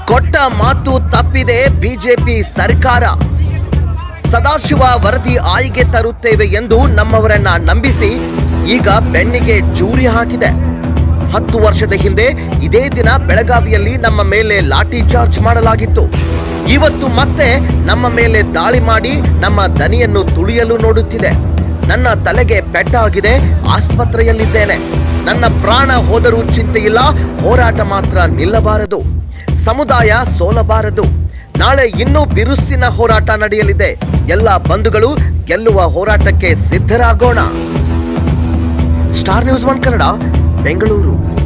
ಕೊಟ್ಟ ಮಾತು ತಪ್ಪಿದೆ ಬಿಜೆಪಿ ಸರ್ಕಾರ ಸದಾಶಿವ ವರದಿ ಆಯ್ಕೆ ತರುತ್ತೇವೆ ಎಂದು ನಮ್ಮವರನ್ನ ನಂಬಿಸಿ ಈಗ ಬೆನ್ನಿಗೆ ಚೂರಿ ಹಾಕಿದೆ ಹತ್ತು ವರ್ಷದ ಹಿಂದೆ ಇದೇ ದಿನ ಬೆಳಗಾವಿಯಲ್ಲಿ ನಮ್ಮ ಮೇಲೆ ಲಾಠಿ ಚಾರ್ಜ್ ಮಾಡಲಾಗಿತ್ತು ಇವತ್ತು ಮತ್ತೆ ನಮ್ಮ ಮೇಲೆ ದಾಳಿ ಮಾಡಿ ನಮ್ಮ ದನಿಯನ್ನು ತುಳಿಯಲು ನೋಡುತ್ತಿದೆ ನನ್ನ ತಲೆಗೆ ಪೆಟ್ಟಾಗಿದೆ ಆಸ್ಪತ್ರೆಯಲ್ಲಿದ್ದೇನೆ ನನ್ನ ಪ್ರಾಣ ಹೋದರೂ ಚಿಂತೆಯಿಲ್ಲ ಹೋರಾಟ ಮಾತ್ರ ನಿಲ್ಲಬಾರದು ಸಮುದಾಯ ಸೋಲಬಾರದು ನಾಳೆ ಇನ್ನೂ ಬಿರುಸಿನ ಹೋರಾಟ ನಡೆಯಲಿದೆ ಎಲ್ಲ ಬಂಧುಗಳು ಗೆಲ್ಲುವ ಹೋರಾಟಕ್ಕೆ ಸಿದ್ಧರಾಗೋಣ star news one Kannada Bengaluru